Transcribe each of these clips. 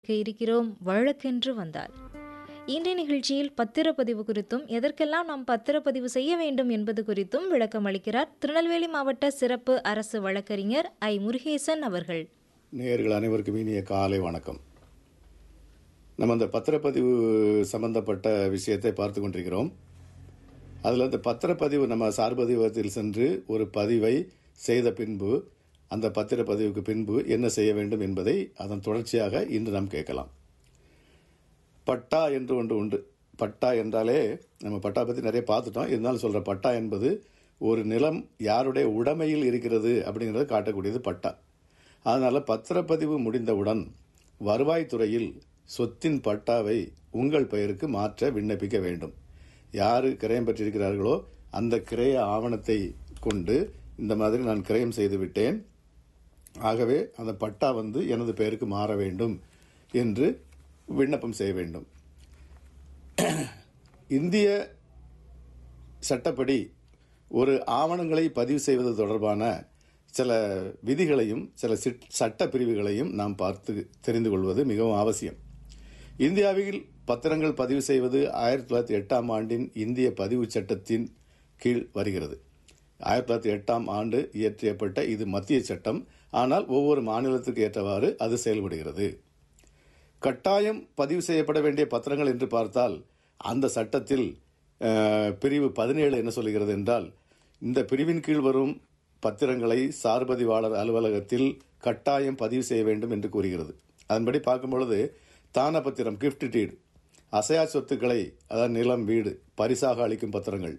இருக்கிறோம் வழக்கென்று வந்தால் இன்றைய நிகழ்ச்சியில் பத்திரப்பதிவு குறித்தும் எதற்கெல்லாம் நாம் பத்திரப்பதிவு செய்ய வேண்டும் என்பது குறித்தும் விளக்கம் அளிக்கிறார் திருநெல்வேலி மாவட்ட சிறப்பு அரசு வழக்கறிஞர் ஐ முருகேசன் அவர்கள் நேயர்கள் அனைவருக்கும் இனிய காலை வணக்கம் நம்ம அந்த பத்திரப்பதிவு சம்பந்தப்பட்ட விஷயத்தை பார்த்து கொண்டிருக்கிறோம் அதில் இந்த பத்திரப்பதிவு நம்ம சார்பதிவகத்தில் சென்று ஒரு பதிவை செய்த பின்பு அந்த பத்திரப்பதிவுக்கு பின்பு என்ன செய்ய வேண்டும் என்பதை அதன் தொடர்ச்சியாக இன்று நாம் கேட்கலாம் பட்டா என்று ஒன்று உண்டு பட்டா என்றாலே நம்ம பட்டா பற்றி நிறைய பார்த்துட்டோம் இருந்தாலும் சொல்கிற பட்டா என்பது ஒரு நிலம் யாருடைய உடைமையில் இருக்கிறது அப்படிங்கிறத காட்டக்கூடியது பட்டா அதனால் பத்திரப்பதிவு முடிந்தவுடன் வருவாய்த்துறையில் சொத்தின் பட்டாவை உங்கள் பெயருக்கு மாற்ற விண்ணப்பிக்க வேண்டும் யார் கிரயம் பெற்றிருக்கிறார்களோ அந்த கிரய ஆவணத்தை கொண்டு இந்த மாதிரி நான் கிரயம் செய்து விட்டேன் ஆகவே அந்த பட்டா வந்து எனது பெயருக்கு மாற வேண்டும் என்று விண்ணப்பம் செய்ய வேண்டும் இந்திய சட்டப்படி ஒரு ஆவணங்களை பதிவு செய்வது தொடர்பான சில விதிகளையும் சில சிட்- சட்ட பிரிவுகளையும் நாம் பார்த்து தெரிந்து கொள்வது மிகவும் அவசியம் இந்தியாவில் பத்திரங்கள் பதிவு செய்வது ஆயிரத்தி தொள்ளாயிரத்தி எட்டாம் ஆண்டின் இந்திய பதிவு சட்டத்தின் கீழ் வருகிறது ஆயிரத்தி தொள்ளாயிரத்தி எட்டாம் ஆண்டு இயற்றப்பட்ட இது மத்திய சட்டம் ஆனால் ஒவ்வொரு மாநிலத்துக்கு ஏற்றவாறு அது செயல்படுகிறது கட்டாயம் பதிவு செய்யப்பட வேண்டிய பத்திரங்கள் என்று பார்த்தால் அந்த சட்டத்தில் அஹ், பிரிவு பதினேழு என்ன சொல்கிறது என்றால் இந்த பிரிவின் கீழ் வரும் பத்திரங்களை சார்பதிவாளர் அலுவலகத்தில் கட்டாயம் பதிவு செய்ய வேண்டும் என்று கூறுகிறது அதன்படி பார்க்கும் பொழுது தான பத்திரம் கிஃப்ட் டீட் அசையா சொத்துக்களை அதாவது நிலம் வீடு பரிசாக அளிக்கும் பத்திரங்கள்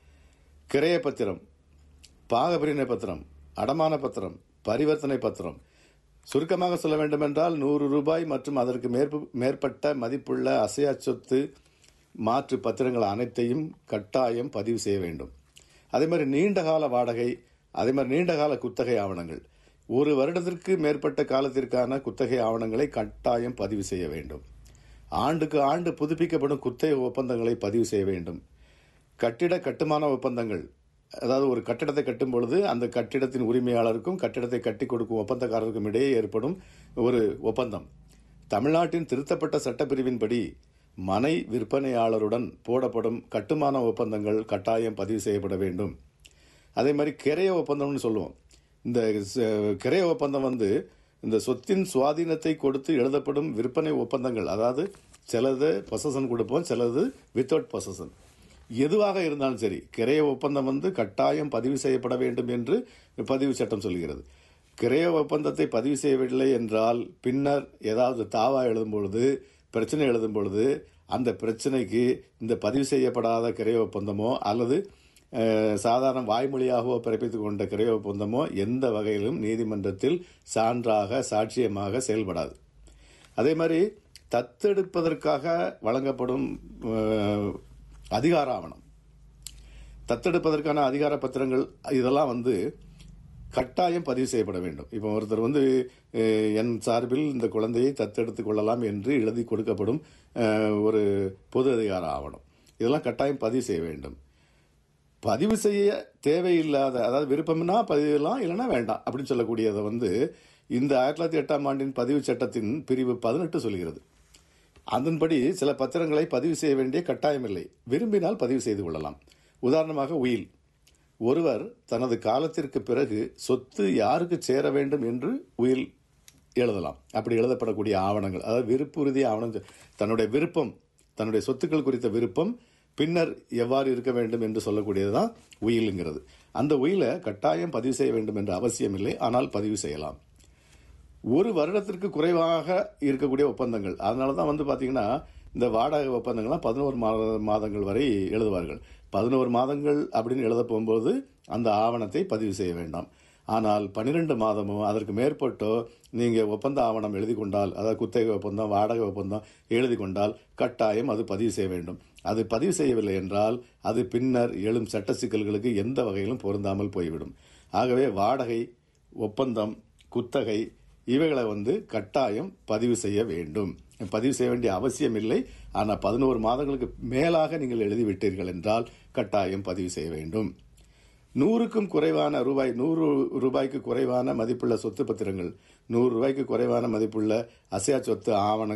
கிரைய பத்திரம் பாகபிரிவினை பத்திரம் அடமான பத்திரம் பரிவர்த்தனை பத்திரம் சுருக்கமாக சொல்ல வேண்டுமென்றால் நூறு ரூபாய் மற்றும் அதற்கு மேற்ப மேற்பட்ட மதிப்புள்ள அசையா சொத்து மாற்று பத்திரங்கள் அனைத்தையும் கட்டாயம் பதிவு செய்ய வேண்டும் அதே மாதிரி நீண்டகால வாடகை அதே மாதிரி நீண்டகால குத்தகை ஆவணங்கள் ஒரு வருடத்திற்கு மேற்பட்ட காலத்திற்கான குத்தகை ஆவணங்களை கட்டாயம் பதிவு செய்ய வேண்டும் ஆண்டுக்கு ஆண்டு புதுப்பிக்கப்படும் குத்தகை ஒப்பந்தங்களை பதிவு செய்ய வேண்டும் கட்டிட கட்டுமான ஒப்பந்தங்கள் அதாவது ஒரு கட்டிடத்தை கட்டும் பொழுது அந்த கட்டிடத்தின் உரிமையாளருக்கும் கட்டிடத்தை கட்டி கொடுக்கும் ஒப்பந்தக்காரருக்கும் இடையே ஏற்படும் ஒரு ஒப்பந்தம் தமிழ்நாட்டின் திருத்தப்பட்ட சட்டப்பிரிவின்படி மனை விற்பனையாளருடன் போடப்படும் கட்டுமான ஒப்பந்தங்கள் கட்டாயம் பதிவு செய்யப்பட வேண்டும் அதே மாதிரி கிரைய ஒப்பந்தம்னு சொல்லுவோம் இந்த ச- கிரைய ஒப்பந்தம் வந்து இந்த சொத்தின் சுவாதீனத்தை கொடுத்து எழுதப்படும் விற்பனை ஒப்பந்தங்கள் அதாவது சிலது பொசஷன் கொடுப்போம் சிலது வித்தவுட் பொசஷன் எதுவாக இருந்தாலும் சரி கிரைய ஒப்பந்தம் வந்து கட்டாயம் பதிவு செய்யப்பட வேண்டும் என்று பதிவு சட்டம் சொல்கிறது கிரைய ஒப்பந்தத்தை பதிவு செய்யவில்லை என்றால் பின்னர் ஏதாவது தாவா எழுதும் பொழுது பிரச்சனை எழுதும் பொழுது அந்த பிரச்சனைக்கு இந்த பதிவு செய்யப்படாத கிரைய ஒப்பந்தமோ அல்லது அஹ், சாதாரண வாய்மொழியாகவோ பிறப்பித்துக் கொண்ட கிரைய ஒப்பந்தமோ எந்த வகையிலும் நீதிமன்றத்தில் சான்றாக சாட்சியமாக செயல்படாது அதே மாதிரி தத்தெடுப்பதற்காக வழங்கப்படும் அஹ், அதிகார ஆவணம் தத்தெடுப்பதற்கான அதிகார பத்திரங்கள் இதெல்லாம் வந்து கட்டாயம் பதிவு செய்யப்பட வேண்டும் இப்போ ஒருத்தர் வந்து அஹ், என் சார்பில் இந்த குழந்தையை தத்தெடுத்துக் கொள்ளலாம் என்று எழுதி கொடுக்கப்படும் அஹ், ஒரு பொது அதிகார ஆவணம் இதெல்லாம் கட்டாயம் பதிவு செய்ய வேண்டும் பதிவு செய்ய தேவையில்லாத அதாவது விருப்பம்னா பதிவுலாம் இல்லைன்னா வேண்டாம் அப்படின்னு சொல்லக்கூடியதை வந்து இந்த ஆயிரத்தி தொள்ளாயிரத்தி எட்டாம் ஆண்டின் பதிவு சட்டத்தின் பிரிவு பதினெட்டு சொல்கிறது அதன்படி சில பத்திரங்களை பதிவு செய்ய வேண்டிய கட்டாயமில்லை விரும்பினால் பதிவு செய்து கொள்ளலாம் உதாரணமாக உயில் ஒருவர் தனது காலத்திற்கு பிறகு சொத்து யாருக்கு சேர வேண்டும் என்று உயில் எழுதலாம் அப்படி எழுதப்படக்கூடிய ஆவணங்கள் அதாவது விருப்புறுதி ஆவணம் தன்னுடைய விருப்பம் தன்னுடைய சொத்துக்கள் குறித்த விருப்பம் பின்னர் எவ்வாறு இருக்க வேண்டும் என்று சொல்லக்கூடியதுதான் உயிலுங்கிறது அந்த உயிலை கட்டாயம் பதிவு செய்ய வேண்டும் என்ற அவசியம் இல்லை ஆனால் பதிவு செய்யலாம் ஒரு வருடத்திற்கு குறைவாக இருக்கக்கூடிய ஒப்பந்தங்கள் அதனால தான் வந்து பார்த்தீங்கன்னா இந்த வாடகை ஒப்பந்தங்கள்லாம் பதினோரு மாத மாதங்கள் வரை எழுதுவார்கள் பதினோரு மாதங்கள் அப்படின்னு எழுத போகும்போது அந்த ஆவணத்தை பதிவு செய்ய வேண்டாம் ஆனால் பன்னிரெண்டு மாதமோ அதற்கு மேற்பட்டோ நீங்கள் ஒப்பந்த ஆவணம் எழுதி கொண்டால் அதாவது குத்தகை ஒப்பந்தம் வாடகை ஒப்பந்தம் எழுதி கொண்டால் கட்டாயம் அது பதிவு செய்ய வேண்டும் அது பதிவு செய்யவில்லை என்றால் அது பின்னர் எழும் சட்ட சிக்கல்களுக்கு எந்த வகையிலும் பொருந்தாமல் போய்விடும் ஆகவே வாடகை ஒப்பந்தம் குத்தகை இவைகளை வந்து கட்டாயம் பதிவு செய்ய வேண்டும் பதிவு செய்ய வேண்டிய அவசியம் இல்லை ஆனால் பதினோரு மாதங்களுக்கு மேலாக நீங்கள் எழுதிவிட்டீர்கள் என்றால் கட்டாயம் பதிவு செய்ய வேண்டும் நூறுக்கும் குறைவான ரூபாய் நூறு ரூபாய்க்கு குறைவான மதிப்புள்ள சொத்து பத்திரங்கள் நூறு ரூபாய்க்கு குறைவான மதிப்புள்ள அசையா சொத்து ஆவணங்கள்